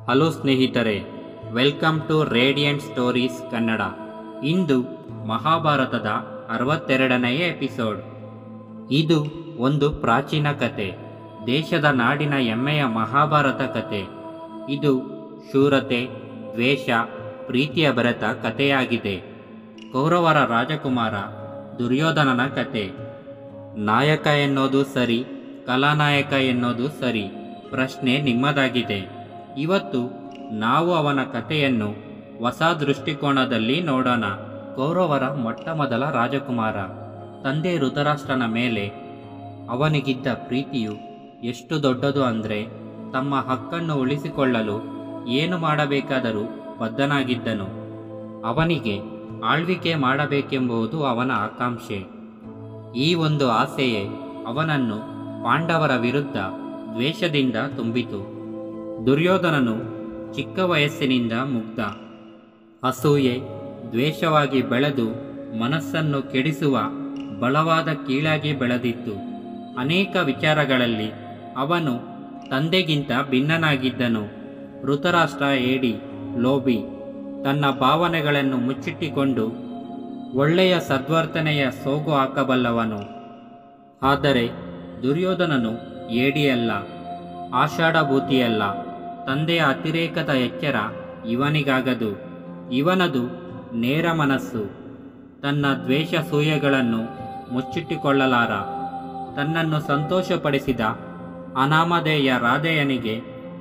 hello ಸ್ನೇಹಿತರೆ welcome to radiant stories Kannada ಇಂದು ಮಹಾಭಾರತದ ಅರವತ್ತೆರಡನೆಯ ಎಪಿಸೋಡ್ ಇದು ಒಂದು ಪ್ರಾಚೀನ ಕತೆ ದೇಶದ ನಾಡಿನ ಹೆಮ್ಮೆಯ ಮಹಾಭಾರತ ಕತೆ ಇದು ಶೂರತೆ ದ್ವೇಷ ಪ್ರೀತಿಯ ಬೆರೆತ ಕಥೆಯಾಗಿದೆ ಕೌರವರ ರಾಜಕುಮಾರ ದುರ್ಯೋಧನನ ಕತೆ ನಾಯಕ ಎನ್ನೋದು ಸರಿ ಕಲಾನಾಯಕ ಎನ್ನೋದು ಸರಿ ಪ್ರಶ್ನೆ ನಿಮ್ಮದಾಗಿದೆ ಇವತ್ತು ನಾವು ಅವನ ಕಥೆಯನ್ನು ಹೊಸ ದೃಷ್ಟಿಕೋನದಲ್ಲಿ ನೋಡೋಣ ಕೌರವರ ಮೊಟ್ಟ ಮೊದಲ ರಾಜಕುಮಾರ ತಂದೆ ಋತರಾಷ್ಟ್ರನ ಮೇಲೆ ಅವನಿಗಿದ್ದ ಪ್ರೀತಿಯು ಎಷ್ಟು ದೊಡ್ಡದು ಅಂದರೆ ತಮ್ಮ ಹಕ್ಕನ್ನು ಉಳಿಸಿಕೊಳ್ಳಲು ಏನು ಮಾಡಬೇಕಾದರೂ ಬದ್ಧನಾಗಿದ್ದನು ಅವನಿಗೆ ಆಳ್ವಿಕೆ ಮಾಡಬೇಕೆಂಬುದು ಅವನ ಆಕಾಂಕ್ಷೆ ಈ ಒಂದು ಆಸೆಯೇ ಅವನನ್ನು ಪಾಂಡವರ ವಿರುದ್ಧ ದ್ವೇಷದಿಂದ ತುಂಬಿತು ದುರ್ಯೋಧನನು ಚಿಕ್ಕ ವಯಸ್ಸಿನಿಂದ ಮುಗ್ಧ ಅಸೂಯೆ ದ್ವೇಷವಾಗಿ ಬೆಳೆದು ಮನಸ್ಸನ್ನು ಕೆಡಿಸುವ ಬಲವಾದ ಕೀಳಾಗಿ ಬೆಳೆದಿತ್ತು ಅನೇಕ ವಿಚಾರಗಳಲ್ಲಿ ಅವನು ತಂದೆಗಿಂತ ಭಿನ್ನನಾಗಿದ್ದನು ಋತರಾಷ್ಟ್ರ ಏಡಿ ಲೋಬಿ ತನ್ನ ಭಾವನೆಗಳನ್ನು ಮುಚ್ಚಿಟ್ಟಿಕೊಂಡು ಒಳ್ಳೆಯ ಸದ್ವರ್ತನೆಯ ಸೋಗು ಹಾಕಬಲ್ಲವನು ಆದರೆ ದುರ್ಯೋಧನನು ಏಡಿಯಲ್ಲ ಆಷಾಢಭೂತಿಯಲ್ಲ ತಂದೆಯ ಅತಿರೇಕದ ಎಚ್ಚರ ಇವನಿಗಾಗದು ಇವನದು ನೇರ ಮನಸ್ಸು ತನ್ನ ದ್ವೇಷ ಸೂಯೆಗಳನ್ನು ಮುಚ್ಚಿಟ್ಟುಕೊಳ್ಳಲಾರ ತನ್ನನ್ನು ಸಂತೋಷಪಡಿಸಿದ ಅನಾಮಧೇಯ ರಾಧೆಯನಿಗೆ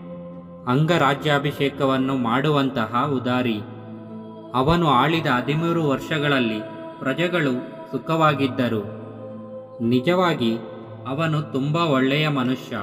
ಅಂಗರಾಜ್ಯಾಭಿಷೇಕವನ್ನು ಮಾಡುವಂತಹ ಉದಾರಿ ಅವನು ಆಳಿದ ಹದಿಮೂರು ವರ್ಷಗಳಲ್ಲಿ ಪ್ರಜೆಗಳು ಸುಖವಾಗಿದ್ದರು ನಿಜವಾಗಿ ಅವನು ತುಂಬ ಒಳ್ಳೆಯ ಮನುಷ್ಯ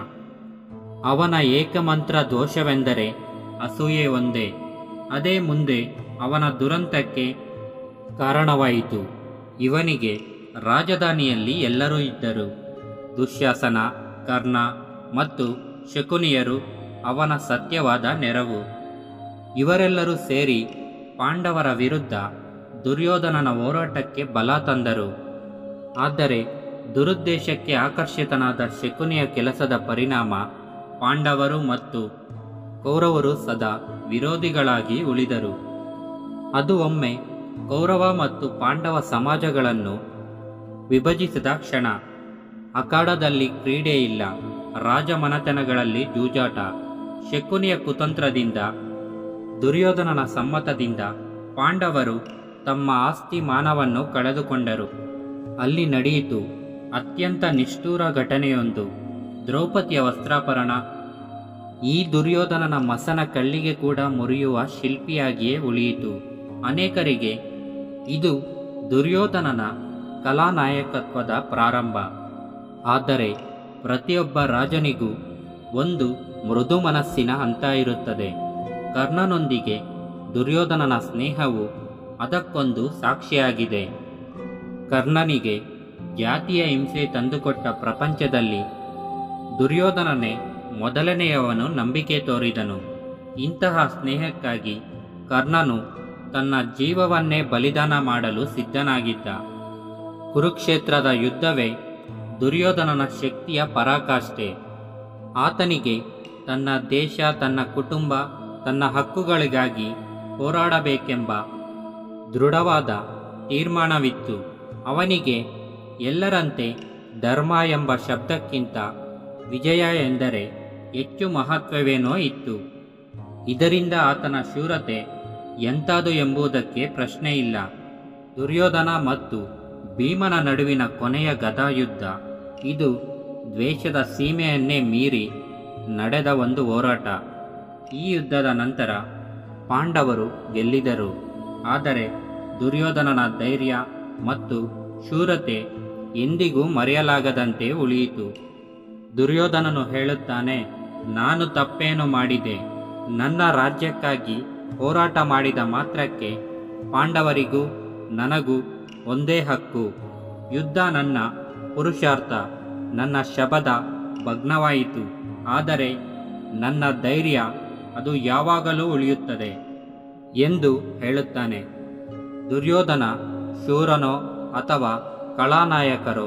ಅವನ ಏಕಮಂತ್ರ ದೋಷವೆಂದರೆ ಅಸೂಯೆ ಒಂದೇ ಅದೇ ಮುಂದೆ ಅವನ ದುರಂತಕ್ಕೆ ಕಾರಣವಾಯಿತು ಇವನಿಗೆ ರಾಜಧಾನಿಯಲ್ಲಿ ಎಲ್ಲರೂ ಇದ್ದರು ದುಶ್ಯಾಸನ ಕರ್ಣ ಮತ್ತು ಶಕುನಿಯರು ಅವನ ಸತ್ಯವಾದ ನೆರವು ಇವರೆಲ್ಲರೂ ಸೇರಿ ಪಾಂಡವರ ವಿರುದ್ಧ ದುರ್ಯೋಧನನ ಹೋರಾಟಕ್ಕೆ ಬಲ ತಂದರು ಆದರೆ ದುರುದ್ದೇಶಕ್ಕೆ ಆಕರ್ಷಿತನಾದ ಶಕುನಿಯ ಕೆಲಸದ ಪರಿಣಾಮ ಪಾಂಡವರು ಮತ್ತು ಕೌರವರು ಸದಾ ವಿರೋಧಿಗಳಾಗಿ ಉಳಿದರು ಅದು ಒಮ್ಮೆ ಕೌರವ ಮತ್ತು ಪಾಂಡವ ಸಮಾಜಗಳನ್ನು ವಿಭಜಿಸಿದ ಕ್ಷಣ ಅಖಾಡದಲ್ಲಿ ಕ್ರೀಡೆ ಇಲ್ಲ ರಾಜಮನೆತನಗಳಲ್ಲಿ ಜೂಜಾಟ ಶಕುನಿಯ ಕುತಂತ್ರದಿಂದ ದುರ್ಯೋಧನನ ಸಮ್ಮತದಿಂದ ಪಾಂಡವರು ತಮ್ಮ ಆಸ್ತಿ ಮಾನವನ್ನು ಕಳೆದುಕೊಂಡರು ಅಲ್ಲಿ ನಡೆಯಿತು ಅತ್ಯಂತ ನಿಷ್ಠೂರ ಘಟನೆಯೊಂದು ದ್ರೌಪದಿಯ ವಸ್ತ್ರಾಪರಣ ಈ ದುರ್ಯೋಧನನ ಮಸನ ಕಳ್ಳಿಗೆ ಕೂಡ ಮುರಿಯುವ ಶಿಲ್ಪಿಯಾಗಿಯೇ ಉಳಿಯಿತು ಅನೇಕರಿಗೆ ಇದು ದುರ್ಯೋಧನನ ಕಲಾನಾಯಕತ್ವದ ಪ್ರಾರಂಭ ಆದರೆ ಪ್ರತಿಯೊಬ್ಬ ರಾಜನಿಗೂ ಒಂದು ಮೃದು ಮನಸ್ಸಿನ ಹಂತ ಇರುತ್ತದೆ ಕರ್ಣನೊಂದಿಗೆ ದುರ್ಯೋಧನನ ಸ್ನೇಹವು ಅದಕ್ಕೊಂದು ಸಾಕ್ಷಿಯಾಗಿದೆ ಕರ್ಣನಿಗೆ ಜಾತಿಯ ಹಿಂಸೆ ತಂದುಕೊಟ್ಟ ಪ್ರಪಂಚದಲ್ಲಿ ದುರ್ಯೋಧನನೇ ಮೊದಲನೆಯವನು ನಂಬಿಕೆ ತೋರಿದನು ಇಂತಹ ಸ್ನೇಹಕ್ಕಾಗಿ ಕರ್ಣನು ತನ್ನ ಜೀವವನ್ನೇ ಬಲಿದಾನ ಮಾಡಲು ಸಿದ್ಧನಾಗಿದ್ದ ಕುರುಕ್ಷೇತ್ರದ ಯುದ್ಧವೇ ದುರ್ಯೋಧನನ ಶಕ್ತಿಯ ಪರಾಕಾಷ್ಠೆ ಆತನಿಗೆ ತನ್ನ ದೇಶ ತನ್ನ ಕುಟುಂಬ ತನ್ನ ಹಕ್ಕುಗಳಿಗಾಗಿ ಹೋರಾಡಬೇಕೆಂಬ ದೃಢವಾದ ತೀರ್ಮಾನವಿತ್ತು ಅವನಿಗೆ ಎಲ್ಲರಂತೆ ಧರ್ಮ ಎಂಬ ಶಬ್ದಕ್ಕಿಂತ ವಿಜಯ ಎಂದರೆ ಹೆಚ್ಚು ಮಹತ್ವವೇನೋ ಇತ್ತು ಇದರಿಂದ ಆತನ ಶೂರತೆ ಎಂಥದು ಎಂಬುದಕ್ಕೆ ಪ್ರಶ್ನೆ ಇಲ್ಲ ದುರ್ಯೋಧನ ಮತ್ತು ಭೀಮನ ನಡುವಿನ ಕೊನೆಯ ಗದಾಯುದ್ಧ ಇದು ದ್ವೇಷದ ಸೀಮೆಯನ್ನೇ ಮೀರಿ ನಡೆದ ಒಂದು ಹೋರಾಟ ಈ ಯುದ್ಧದ ನಂತರ ಪಾಂಡವರು ಗೆಲ್ಲಿದರು ಆದರೆ ದುರ್ಯೋಧನನ ಧೈರ್ಯ ಮತ್ತು ಶೂರತೆ ಎಂದಿಗೂ ಮರೆಯಲಾಗದಂತೆ ಉಳಿಯಿತು ದುರ್ಯೋಧನನು ಹೇಳುತ್ತಾನೆ ನಾನು ತಪ್ಪೇನು ಮಾಡಿದೆ ನನ್ನ ರಾಜ್ಯಕ್ಕಾಗಿ ಹೋರಾಟ ಮಾಡಿದ ಮಾತ್ರಕ್ಕೆ ಪಾಂಡವರಿಗೂ ನನಗೂ ಒಂದೇ ಹಕ್ಕು ಯುದ್ಧ ನನ್ನ ಪುರುಷಾರ್ಥ ನನ್ನ ಶಬದ ಭಗ್ನವಾಯಿತು ಆದರೆ ನನ್ನ ಧೈರ್ಯ ಅದು ಯಾವಾಗಲೂ ಉಳಿಯುತ್ತದೆ ಎಂದು ಹೇಳುತ್ತಾನೆ ದುರ್ಯೋಧನ ಶೂರನೋ ಅಥವಾ ಕಳಾನಾಯಕರೋ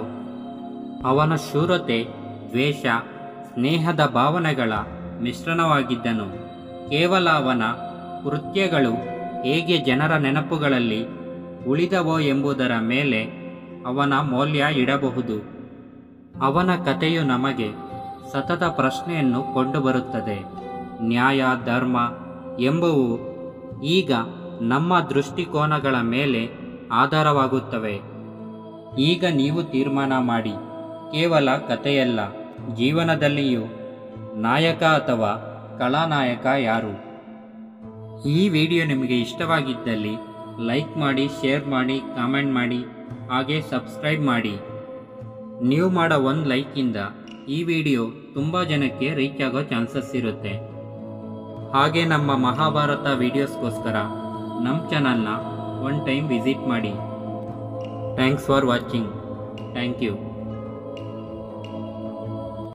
ಅವನ ಶೂರತೆ ದ್ವೇಷ ಸ್ನೇಹದ ಭಾವನೆಗಳ ಮಿಶ್ರಣವಾಗಿದ್ದನು ಕೇವಲ ಅವನ ಕೃತ್ಯಗಳು ಹೇಗೆ ಜನರ ನೆನಪುಗಳಲ್ಲಿ ಉಳಿದವೋ ಎಂಬುದರ ಮೇಲೆ ಅವನ ಮೌಲ್ಯ ಇಡಬಹುದು ಅವನ ಕಥೆಯು ನಮಗೆ ಸತತ ಪ್ರಶ್ನೆಯನ್ನು ಕೊಂಡುಬರುತ್ತದೆ ನ್ಯಾಯ ಧರ್ಮ ಎಂಬುವು ಈಗ ನಮ್ಮ ದೃಷ್ಟಿಕೋನಗಳ ಮೇಲೆ ಆಧಾರವಾಗುತ್ತವೆ ಈಗ ನೀವು ತೀರ್ಮಾನ ಮಾಡಿ ಕೇವಲ ಕಥೆಯಲ್ಲ ಜೀವನದಲ್ಲಿಯೂ ನಾಯಕ ಅಥವಾ ಕಳಾನಾಯಕ ಯಾರು ಈ ವಿಡಿಯೋ ನಿಮಗೆ ಇಷ್ಟವಾಗಿದ್ದಲ್ಲಿ ಲೈಕ್ ಮಾಡಿ ಶೇರ್ ಮಾಡಿ ಕಾಮೆಂಟ್ ಮಾಡಿ ಹಾಗೆ ಸಬ್ಸ್ಕ್ರೈಬ್ ಮಾಡಿ ನೀವು ಮಾಡೋ ಒಂದು ಲೈಕಿಂದ ಈ ವಿಡಿಯೋ ತುಂಬ ಜನಕ್ಕೆ ರೀಚ್ ಆಗೋ ಚಾನ್ಸಸ್ ಇರುತ್ತೆ ಹಾಗೆ ನಮ್ಮ ಮಹಾಭಾರತ ವಿಡಿಯೋಸ್ಗೋಸ್ಕರ ನಮ್ಮ ಚಾನಲ್ನ ಒನ್ ಟೈಮ್ ವಿಸಿಟ್ ಮಾಡಿ thanks for watching thank you